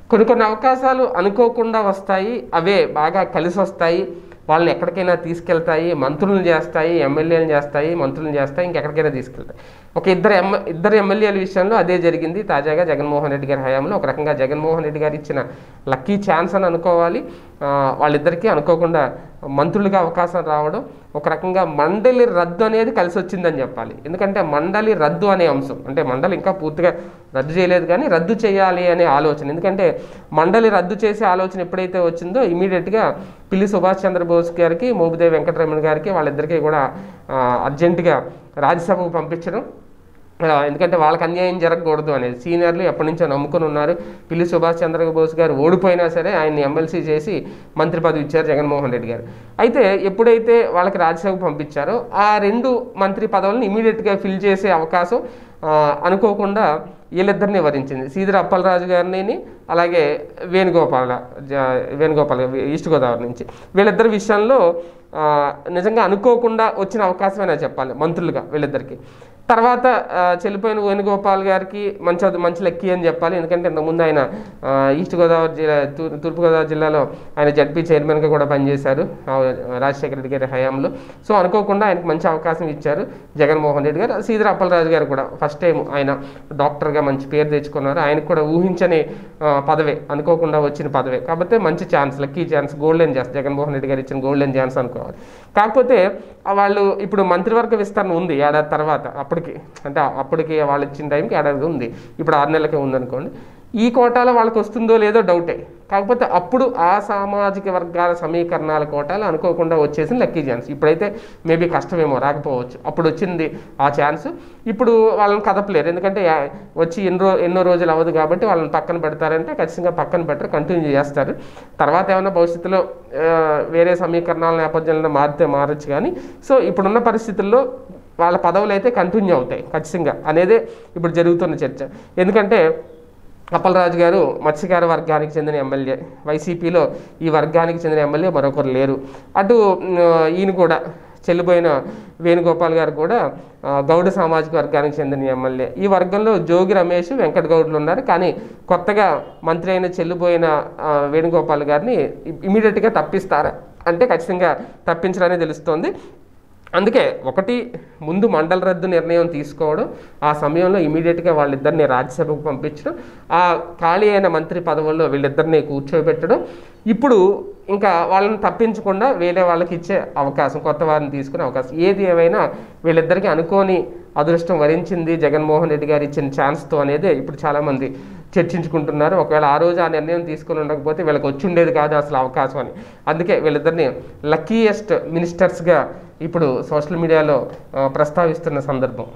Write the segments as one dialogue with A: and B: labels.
A: కొన్ని కొన్ని అవకాశాలు అనుకోకుండా వస్తాయి అవే బాగా కలిసి వస్తాయి వాళ్ళని ఎక్కడికైనా తీసుకెళ్తాయి మంత్రులను చేస్తాయి ఎమ్మెల్యేలను చేస్తాయి మంత్రులను చేస్తాయి ఇంకెక్కడికైనా తీసుకెళ్తాయి ఒక ఇద్దరు ఎమ్ ఇద్దరు ఎమ్మెల్యేల విషయంలో అదే జరిగింది తాజాగా జగన్మోహన్ రెడ్డి గారి హయాంలో ఒక రకంగా జగన్మోహన్ రెడ్డి గారు ఇచ్చిన లక్కీ ఛాన్స్ అని అనుకోవాలి ఆ, వాళ్ళిద్దరికీ అనుకోకుండా మంత్రులుగా అవకాశం రావడం ఒక రకంగా మండలి రద్దు అనేది కలిసి వచ్చిందని చెప్పాలి ఎందుకంటే మండలి రద్దు అనే అంశం అంటే మండలి ఇంకా పూర్తిగా రద్దు చేయలేదు కానీ రద్దు చేయాలి అనే ఆలోచన ఎందుకంటే మండలి రద్దు చేసే ఆలోచన ఎప్పుడైతే వచ్చిందో ఇమీడియట్గా పిల్లి సుభాష్ చంద్రబోస్ గారికి మోబుదేవి వెంకటరమణ గారికి వాళ్ళిద్దరికీ కూడా ఆ, అర్జెంటుగా రాజ్యసభకు పంపించడం ఆ, ఎందుకంటే వాళ్ళకి అన్యాయం జరగకూడదు అనేది సీనియర్లు ఎప్పటి నుంచో నమ్ముకుని ఉన్నారు పిల్లి సుభాష్ చంద్రబోస్ గారు ఓడిపోయినా సరే ఆయన్ని ఎమ్మెల్సీ చేసి మంత్రి పదవి ఇచ్చారు జగన్మోహన్ రెడ్డి గారు అయితే ఎప్పుడైతే వాళ్ళకి రాజ్యసభకు పంపించారో ఆ రెండు మంత్రి పదవులను ఇమీడియట్గా ఫిల్ చేసే అవకాశం ఆ, అనుకోకుండా వీళ్ళిద్దరిని వరించింది సీదిర అప్పలరాజు గారిని అలాగే వేణుగోపాల జ- వేణుగోపాల్ గారు, ఈస్ట్ గోదావరి నుంచి వీళ్ళిద్దరి విషయంలో ఆ, నిజంగా అనుకోకుండా వచ్చిన అవకాశమైనా చెప్పాలి మంత్రులుగా వీళ్ళిద్దరికి తర్వాత ఆ, చెల్లిపోయిన వేణుగోపాల్ గారికి మంచి అది- మంచి లక్కీ అని చెప్పాలి ఎందుకంటే ఇంతకుముందు ఆయన ఆ, ఈస్ట్ గోదావరి జిల్లా తూర్- తూర్పుగోదావరి జిల్లాలో ఆయన జడ్పీ చైర్మన్గా కూడా పనిచేశారు ఆ, రాజశేఖర రెడ్డి గారి హయాంలో సో అనుకోకుండా ఆయనకు మంచి అవకాశం ఇచ్చారు జగన్మోహన్ రెడ్డి గారు సీదర అప్పలరాజు గారు కూడా ఫస్ట్ టైం ఆయన డాక్టర్గా మంచి పేరు తెచ్చుకున్నారు ఆయనకు కూడా ఊహించని ఆ, పదవే అనుకోకుండా వచ్చిన పదవే కాకపోతే మంచి chance lucky chance golden chance Jaganmohan Reddy garu ఇచ్చిన గోల్డెన్ ఛాన్స్ అనుకోవాలి కాకపోతే ఆ వాళ్ళు ఇప్పుడు మంత్రివర్గ విస్తరణ ఉంది ఏడాది తర్వాత అప్పటికి అంటే అప్పటికి వాళ్ళు ఇచ్చిన టైంకి ఏడాది ఉంది ఇప్పుడు ఆరు నెలలకే ఉందనుకోండి ఈ కోటాలో వాళ్ళకి వస్తుందో లేదో డౌటే కాకపోతే అప్పుడు ఆ సామాజిక వర్గాల సమీకరణాల కోటాలు అనుకోకుండా వచ్చేసిన లక్కీ ఛాన్స్ ఇప్పుడైతే మేబీ కష్టమేమో రాకపోవచ్చు అప్పుడు వచ్చింది ఆ ఛాన్స్ ఇప్పుడు వాళ్ళని కదపలేరు ఎందుకంటే యా- వచ్చి ఎన్నో ఎన్నో రోజులు అవ్వదు కాబట్టి వాళ్ళని పక్కన పెడతారంటే ఖచ్చితంగా పక్కన పెట్టరు కంటిన్యూ చేస్తారు తర్వాత ఏమైనా భవిష్యత్తులో ఆ, వేరే సమీకరణాల నేపథ్యంలో మారితే మారచ్చు కానీ సో ఇప్పుడున్న పరిస్థితుల్లో వాళ్ళ పదవులు అయితే కంటిన్యూ అవుతాయి ఖచ్చితంగా అనేదే ఇప్పుడు జరుగుతున్న చర్చ ఎందుకంటే అప్పలరాజు గారు మత్స్యకార వర్గానికి చెందిన ఎమ్మెల్యే వైసీపీలో ఈ వర్గానికి చెందిన ఎమ్మెల్యే మరొకరు లేరు అటు మ్, ఈయన కూడా చెల్లిపోయిన వేణుగోపాల్ గారు కూడా ఆ, గౌడ సామాజిక వర్గానికి చెందిన ఎమ్మెల్యే ఈ వర్గంలో జోగి రమేష్ వెంకట గౌడ్లు ఉన్నారు కానీ కొత్తగా మంత్రి అయిన చెల్లిపోయిన ఆ, వేణుగోపాల్ గారిని ఇమీడియట్గా తప్పిస్తారా అంటే ఖచ్చితంగా తప్పించడనే తెలుస్తోంది అందుకే ఒకటి ముందు మండల రద్దు నిర్ణయం తీసుకోవడం ఆ సమయంలో ఇమీడియట్గా వాళ్ళిద్దరిని రాజ్యసభకు పంపించడం ఆ ఖాళీ అయిన మంత్రి పదవుల్లో వీళ్ళిద్దరిని కూర్చోబెట్టడం ఇప్పుడు ఇంకా వాళ్ళని తప్పించకుండా వేరే వాళ్ళకి ఇచ్చే అవకాశం కొత్త వారిని తీసుకునే అవకాశం ఏది ఏమైనా వీళ్ళిద్దరికీ అనుకోని అదృష్టం వరించింది జగన్మోహన్ రెడ్డి గారు ఇచ్చిన ఛాన్స్తో అనేది ఇప్పుడు చాలామంది చర్చించుకుంటున్నారు ఒకవేళ ఆ రోజు ఆ నిర్ణయం తీసుకుని ఉండకపోతే వీళ్ళకి వచ్చి ఉండేది కాదు అసలు అవకాశం అని అందుకే వీళ్ళిద్దరిని లక్కీయెస్ట్ మినిస్టర్స్గా ఇప్పుడు సోషల్ మీడియాలో ఆ, ప్రస్తావిస్తున్న సందర్భం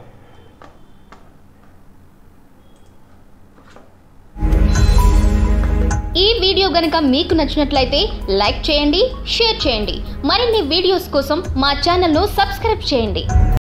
B: ఈ వీడియో గనుక మీకు నచ్చినట్లయితే లైక్ చేయండి షేర్ చేయండి మరిన్ని వీడియోస్ కోసం మా ఛానల్ను సబ్స్క్రైబ్ చేయండి